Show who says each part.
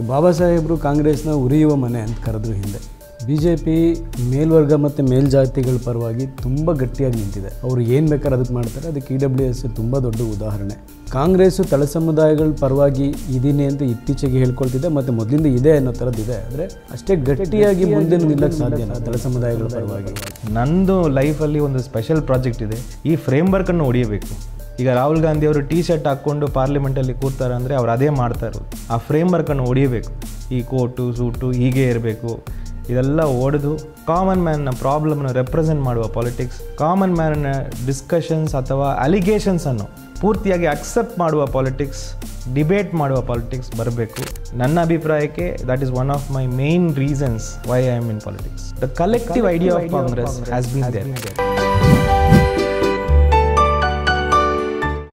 Speaker 1: ಬಾಬಾ ಸಾಹೇಬರು ಕಾಂಗ್ರೆಸ್ನ ಉರಿಯುವ ಮನೆ ಅಂತ ಕರೆದ್ರು ಹಿಂದೆ ಬಿ ಜೆ ಪಿ ಮೇಲ್ವರ್ಗ ಮತ್ತು ಮೇಲ್ಜಾತಿಗಳ ಪರವಾಗಿ ತುಂಬ ಗಟ್ಟಿಯಾಗಿ ನಿಂತಿದೆ ಅವರು ಏನು ಬೇಕಾದ್ರೆ ಅದಕ್ಕೆ ಮಾಡ್ತಾರೆ ಅದಕ್ಕೆ ಇ ಡಬ್ಲ್ಯೂ ಎಸ್ ತುಂಬ ದೊಡ್ಡ ಉದಾಹರಣೆ ಕಾಂಗ್ರೆಸ್ಸು ತಳ ಸಮುದಾಯಗಳ ಪರವಾಗಿ ಇದೀನಿ ಅಂತ ಇತ್ತೀಚೆಗೆ ಹೇಳ್ಕೊಳ್ತಿದೆ ಮತ್ತು ಮೊದಲಿಂದ ಇದೆ ಅನ್ನೋ ಥರದ್ದಿದೆ ಆದರೆ ಅಷ್ಟೇ ಗಟ್ಟಿಯಾಗಿ ಮುಂದೆ ನಿಲ್ಲಕ್ಕೆ ಸಾಧ್ಯನಾ ತಳ ಸಮುದಾಯಗಳ ಪರವಾಗಿ
Speaker 2: ನಂದು ಲೈಫಲ್ಲಿ ಒಂದು ಸ್ಪೆಷಲ್ ಪ್ರಾಜೆಕ್ಟ್ ಇದೆ ಈ ಫ್ರೇಮ್ವರ್ಕನ್ನು ಹೊಡಿಯಬೇಕು ಈಗ ರಾಹುಲ್ ಗಾಂಧಿ ಅವರು ಟೀ ಶರ್ಟ್ ಹಾಕ್ಕೊಂಡು ಪಾರ್ಲಿಮೆಂಟಲ್ಲಿ ಕೂರ್ತಾರೆ ಅಂದರೆ ಅವ್ರು ಅದೇ ಮಾಡ್ತಾ ಇರೋದು ಆ ಫ್ರೇಮ್ವರ್ಕನ್ನು ಹೊಡಿಯಬೇಕು ಈ ಕೋಟು ಸೂಟು ಹೀಗೆ ಇರಬೇಕು ಇದೆಲ್ಲ ಹೊಡೆದು ಕಾಮನ್ ಮ್ಯಾನ್ನ ಪ್ರಾಬ್ಲಮ್ನ ರೆಪ್ರೆಸೆಂಟ್ ಮಾಡುವ ಪಾಲಿಟಿಕ್ಸ್ ಕಾಮನ್ ಮ್ಯಾನ್ನ ಡಿಸ್ಕಷನ್ಸ್ ಅಥವಾ ಅಲಿಗೇಷನ್ಸನ್ನು ಪೂರ್ತಿಯಾಗಿ ಅಕ್ಸೆಪ್ಟ್ ಮಾಡುವ ಪಾಲಿಟಿಕ್ಸ್ ಡಿಬೇಟ್ ಮಾಡುವ ಪಾಲಿಟಿಕ್ಸ್ ಬರಬೇಕು ನನ್ನ ಅಭಿಪ್ರಾಯಕ್ಕೆ that is one of my main reasons why I am in politics the collective idea of Congress has been there